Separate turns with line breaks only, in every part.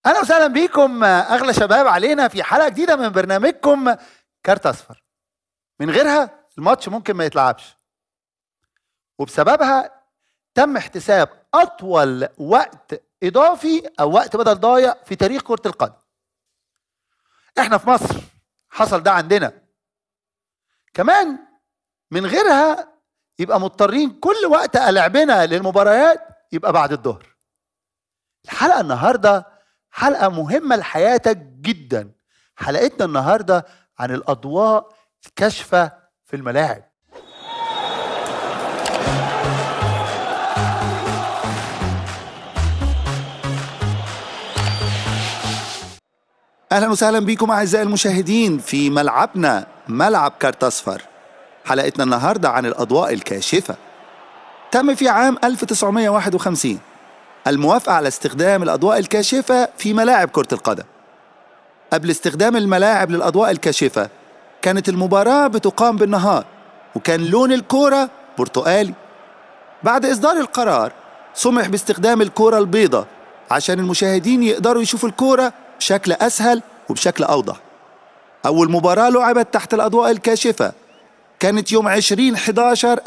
اهلا وسهلا بيكم اغلى شباب علينا في حلقه جديده من برنامجكم كارت اصفر من غيرها الماتش ممكن ما يتلعبش وبسببها تم احتساب اطول وقت اضافي او وقت بدل ضايع في تاريخ كره القدم احنا في مصر حصل ده عندنا كمان من غيرها يبقى مضطرين كل وقت لعبنا للمباريات يبقى بعد الظهر الحلقه النهارده حلقه مهمه لحياتك جدا حلقتنا النهارده عن الاضواء الكاشفه في الملاعب
اهلا وسهلا بكم اعزائي المشاهدين في ملعبنا ملعب كارت اصفر حلقتنا النهارده عن الاضواء الكاشفه تم في عام 1951 الموافقه على استخدام الاضواء الكاشفه في ملاعب كره القدم قبل استخدام الملاعب للاضواء الكاشفه كانت المباراه بتقام بالنهار وكان لون الكوره برتقالي بعد اصدار القرار سمح باستخدام الكوره البيضاء عشان المشاهدين يقدروا يشوفوا الكوره بشكل أسهل وبشكل أوضح أول مباراة لعبت تحت الأضواء الكاشفة كانت يوم 20 11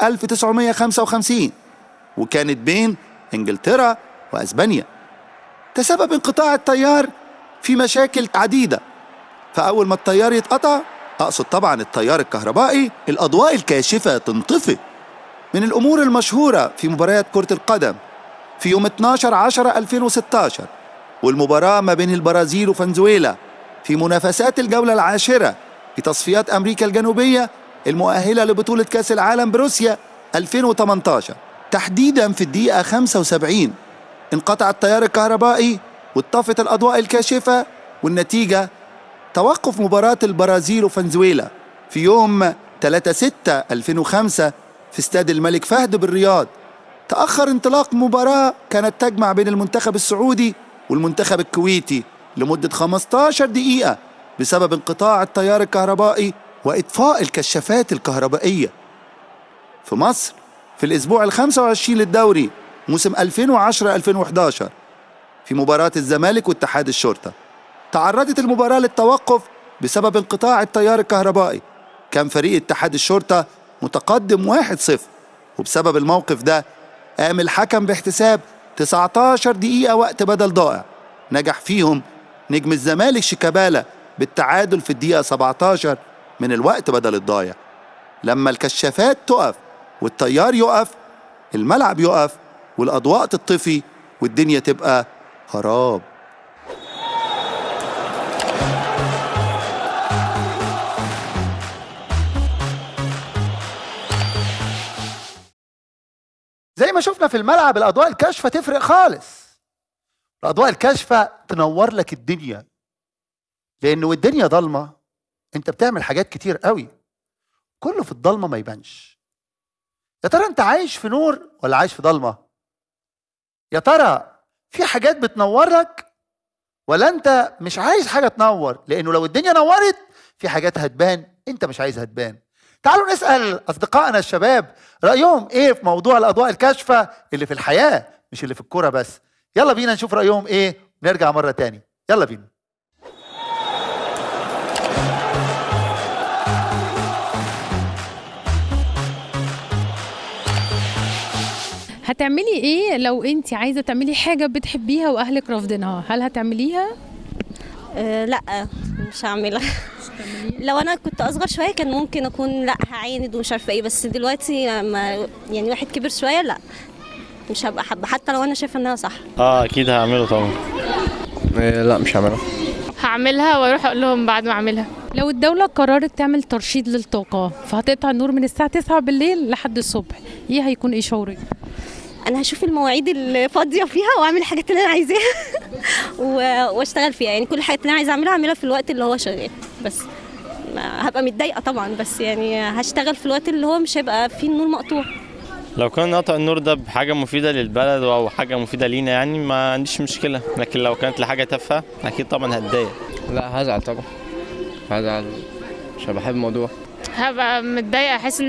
1955 وكانت بين إنجلترا وأسبانيا تسبب انقطاع التيار في مشاكل عديدة فأول ما التيار يتقطع أقصد طبعا التيار الكهربائي الأضواء الكاشفة تنطفئ من الأمور المشهورة في مباريات كرة القدم في يوم 12 10 2016 والمباراة ما بين البرازيل وفنزويلا في منافسات الجولة العاشرة في تصفيات أمريكا الجنوبية المؤهلة لبطولة كأس العالم بروسيا 2018 تحديدا في الدقيقة 75 انقطع التيار الكهربائي واتطفت الأضواء الكاشفة والنتيجة توقف مباراة البرازيل وفنزويلا في يوم 3 6 2005 في استاد الملك فهد بالرياض تأخر انطلاق مباراة كانت تجمع بين المنتخب السعودي والمنتخب الكويتي لمدة 15 دقيقة بسبب انقطاع التيار الكهربائي وإطفاء الكشافات الكهربائية في مصر في الأسبوع ال 25 للدوري موسم 2010-2011 في مباراة الزمالك واتحاد الشرطة تعرضت المباراة للتوقف بسبب انقطاع التيار الكهربائي كان فريق اتحاد الشرطة متقدم 1-0 وبسبب الموقف ده قام الحكم باحتساب 19 دقيقة وقت بدل ضائع نجح فيهم نجم الزمالك شيكابالا بالتعادل في الدقيقة 17 من الوقت بدل الضايع لما الكشافات تقف والتيار يقف الملعب يقف والأضواء تطفي والدنيا تبقى خراب
زي ما شفنا في الملعب الاضواء الكاشفه تفرق خالص الاضواء الكاشفه تنور لك الدنيا لان والدنيا ضلمه انت بتعمل حاجات كتير قوي كله في الضلمه ما يبانش يا ترى انت عايش في نور ولا عايش في ضلمه يا ترى في حاجات بتنور لك ولا انت مش عايز حاجه تنور لانه لو الدنيا نورت في حاجات هتبان انت مش عايزها تبان تعالوا نسال اصدقائنا الشباب رايهم ايه في موضوع الاضواء الكاشفه اللي في الحياه مش اللي في الكوره بس يلا بينا نشوف رايهم ايه ونرجع مره تاني يلا بينا
هتعملي ايه لو انت عايزه تعملي حاجه بتحبيها واهلك رافضينها هل هتعمليها
أه لا مش هعملها لو انا كنت اصغر شويه كان ممكن اكون لا هعاند ومش عارفه ايه بس دلوقتي لما يعني واحد كبر شويه لا مش هبقى حابه حتى لو انا شايفه انها صح
اه اكيد هعمله طبعا
إيه لا مش هعملها
هعملها واروح اقول لهم بعد ما اعملها
لو الدوله قررت تعمل ترشيد للطاقه فهتقطع النور من الساعه 9 بالليل لحد الصبح ايه هيكون ايه شعورك
انا هشوف المواعيد اللي فاضيه فيها واعمل الحاجات اللي انا عايزاها و- واشتغل فيها يعني كل الحاجات اللي انا عايزه اعملها اعملها في الوقت اللي هو شغال بس ما- هبقى متضايقه طبعا بس يعني هشتغل في الوقت اللي هو مش هيبقى فيه النور مقطوع
لو كان قطع النور ده بحاجة مفيدة للبلد أو حاجة مفيدة لينا يعني ما عنديش مشكلة لكن لو كانت لحاجة تافهة أكيد طبعا هتضايق
لا هزعل طبعا هزعل مش بحب الموضوع
هبقى متضايقه احس ان